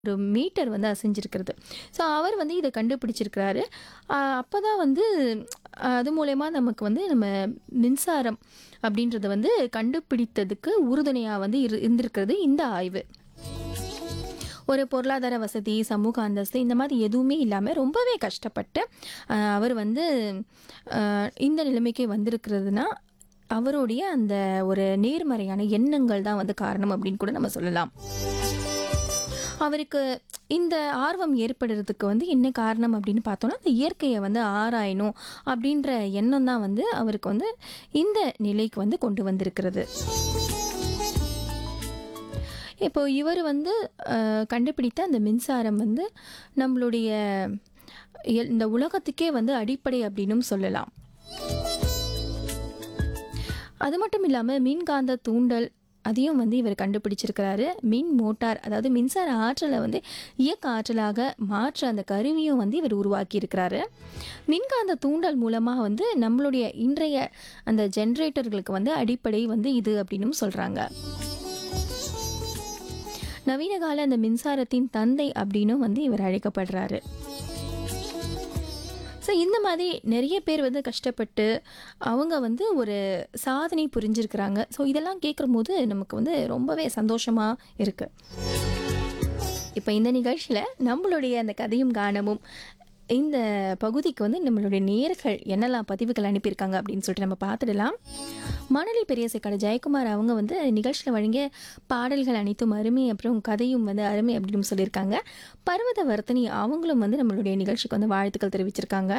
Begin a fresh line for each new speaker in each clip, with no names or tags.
ஒரு மீட்டர் வந்து அசைஞ்சிருக்கிறது ஸோ அவர் வந்து இதை கண்டுபிடிச்சிருக்கிறாரு அப்போ தான் வந்து அஹ், அது மூலயமா நமக்கு வந்து நம்ம மின்சாரம் அப்படின்றத வந்து கண்டுபிடித்ததுக்கு உறுதுணையாக வந்து இரு இருந்திருக்கிறது இந்த ஆய்வு ஒரு பொருளாதார வசதி சமூக அந்தஸ்து இந்த மாதிரி எதுவுமே இல்லாமல் ரொம்பவே கஷ்டப்பட்டு அஹ், அவர் வந்து அஹ், இந்த நிலைமைக்கு வந்திருக்கிறதுனா அவருடைய அந்த ஒரு நேர்மறையான எண்ணங்கள் தான் வந்து காரணம் அப்படின்னு கூட நம்ம சொல்லலாம் அவருக்கு இந்த ஆர்வம் ஏற்படுறதுக்கு வந்து என்ன காரணம் அப்படின்னு பார்த்தோன்னா அந்த இயற்கையை வந்து ஆராயணும் அப்படின்ற எண்ணம் தான் வந்து அவருக்கு வந்து இந்த நிலைக்கு வந்து கொண்டு வந்திருக்கிறது இப்போ இவர் வந்து அஹ், கண்டுபிடித்த அந்த மின்சாரம் வந்து நம்மளுடைய எல்- இந்த உலகத்துக்கே வந்து அடிப்படை அப்படின்னும் சொல்லலாம் அது மட்டும் இல்லாமல் மின்காந்த தூண்டல் அதையும் வந்து இவர் கண்டுபிடிச்சிருக்கிறாரு மின் மோட்டார் அதாவது மின்சார ஆற்றலை வந்து இயக்க ஆற்றலாக மாற்ற அந்த கருவியும் வந்து இவர் உருவாக்கி இருக்கிறாரு மின்காந்த தூண்டல் மூலமாக வந்து நம்மளுடைய இன்றைய அந்த ஜென்ரேட்டர்களுக்கு வந்து அடிப்படை வந்து இது அப்படின்னும் சொல்கிறாங்க நவீன கால அந்த மின்சாரத்தின் தந்தை அப்படின்னும் வந்து இவர் அழைக்கப்படுறாரு ஸோ இந்த மாதிரி நிறைய பேர் வந்து கஷ்டப்பட்டு அவங்க வந்து ஒரு சாதனை புரிஞ்சிருக்கிறாங்க ஸோ இதெல்லாம் கேட்கும்போது நமக்கு வந்து ரொம்பவே சந்தோஷமாக இருக்குது இப்போ இந்த நிகழ்ச்சியில் நம்மளுடைய அந்த கதையும் கானமும் இந்த பகுதிக்கு வந்து நம்மளுடைய நேர்கள் என்னெல்லாம் பதிவுகள் அனுப்பியிருக்காங்க அப்படின்னு சொல்லிட்டு நம்ம பார்த்துடலாம் மணலி பெரியசைக்காடு ஜெயக்குமார் அவங்க வந்து நிகழ்ச்சியில் வழங்கிய பாடல்கள் அனைத்தும் அருமை அப்புறம் கதையும் வந்து அருமை அப்படின்னு சொல்லியிருக்காங்க பர்வத வர்த்தனி அவங்களும் வந்து நம்மளுடைய நிகழ்ச்சிக்கு வந்து வாழ்த்துக்கள் தெரிவிச்சிருக்காங்க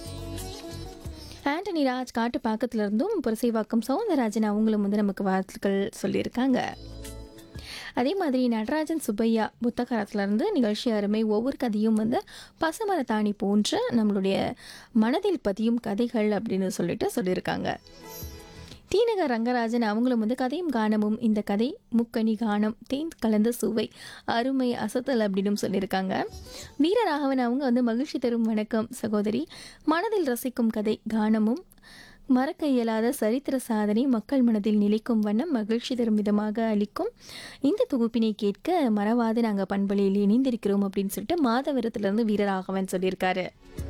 ஆண்டனி ராஜ் காட்டு பாக்கத்துல இருந்தும் புரசைவாக்கம் சவுந்தரராஜன் அவங்களும் வந்து நமக்கு வாழ்த்துக்கள் சொல்லியிருக்காங்க அதே மாதிரி நடராஜன் சுப்பையா புத்தகரத்துல இருந்து நிகழ்ச்சி அருமை ஒவ்வொரு கதையும் வந்து பசுமரத்தாணி போன்ற நம்மளுடைய மனதில் பதியும் கதைகள் அப்படின்னு சொல்லிட்டு சொல்லியிருக்காங்க தீநகர் ரங்கராஜன் அவங்களும் வந்து கதையும் கானமும் இந்த கதை முக்கணி கானம் தேன் கலந்த சுவை அருமை அசத்தல் அப்படின்னு சொல்லியிருக்காங்க வீரராகவன் அவங்க வந்து மகிழ்ச்சி தரும் வணக்கம் சகோதரி மனதில் ரசிக்கும் கதை கானமும் மறக்க இயலாத சரித்திர சாதனை மக்கள் மனதில் நிலைக்கும் வண்ணம் மகிழ்ச்சி தரும் விதமாக அளிக்கும் இந்த தொகுப்பினை கேட்க மறவாது நாங்கள் பண்பலையில் இணைந்திருக்கிறோம் அப்படின்னு சொல்லிட்டு மாதவரத்திலிருந்து வீரராகவன் சொல்லியிருக்காரு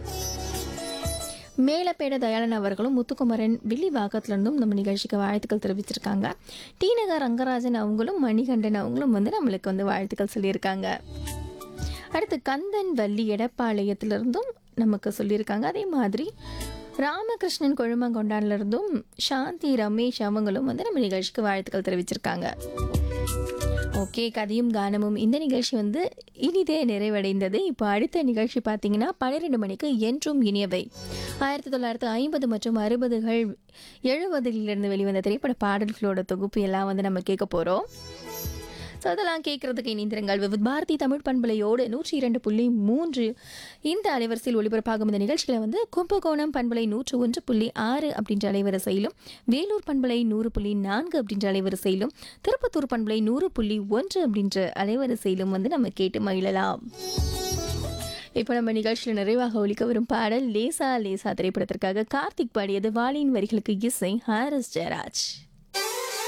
மேலப்பேட தயாளன் அவர்களும் முத்துக்குமரன் வில்லிவாக்கத்துலேருந்தும் நம்ம நிகழ்ச்சிக்கு வாழ்த்துக்கள் தெரிவிச்சிருக்காங்க டி நகர் ரங்கராஜன் அவங்களும் மணிகண்டன் அவங்களும் வந்து நம்மளுக்கு வந்து வாழ்த்துக்கள் சொல்லியிருக்காங்க அடுத்து கந்தன் வள்ளி எடப்பாளையத்திலிருந்தும் நமக்கு சொல்லியிருக்காங்க அதே மாதிரி ராமகிருஷ்ணன் கொழுமங்கொண்டான்ல இருந்தும் சாந்தி ரமேஷ் அவங்களும் வந்து நம்ம நிகழ்ச்சிக்கு வாழ்த்துக்கள் தெரிவிச்சிருக்காங்க ஓகே கதையும் கானமும் இந்த நிகழ்ச்சி வந்து இனிதே நிறைவடைந்தது இப்போ அடுத்த நிகழ்ச்சி பார்த்தீங்கன்னா பன்னிரெண்டு மணிக்கு என்றும் இனியவை ஆயிரத்தி தொள்ளாயிரத்தி ஐம்பது மற்றும் அறுபதுகள் எழுபதுகளிலிருந்து வெளிவந்த திரைப்பட பாடல்களோட தொகுப்பு எல்லாம் வந்து நம்ம கேட்க போகிறோம் ஸோ அதெல்லாம் கேட்குறதுக்கு இணைந்திருங்கள் விவித் பாரதி தமிழ் பண்பலையோடு நூற்றி இரண்டு புள்ளி மூன்று இந்த அலைவரிசையில் ஒளிபரப்பாகும் இந்த நிகழ்ச்சிகளை வந்து கும்பகோணம் பண்பலை நூற்று ஒன்று புள்ளி ஆறு அப்படின்ற அலைவரிசையிலும் வேலூர் பண்பலை நூறு புள்ளி நான்கு அப்படின்ற அலைவரிசையிலும் திருப்பத்தூர் பண்பலை நூறு புள்ளி ஒன்று அப்படின்ற அலைவரிசையிலும் வந்து நம்ம கேட்டு மகிழலாம் இப்போ நம்ம நிகழ்ச்சியில் நிறைவாக ஒலிக்க வரும் பாடல் லேசா லேசா திரைப்படத்திற்காக கார்த்திக் பாடியது வாலியின் வரிகளுக்கு இசை ஹாரிஸ் ஜெயராஜ்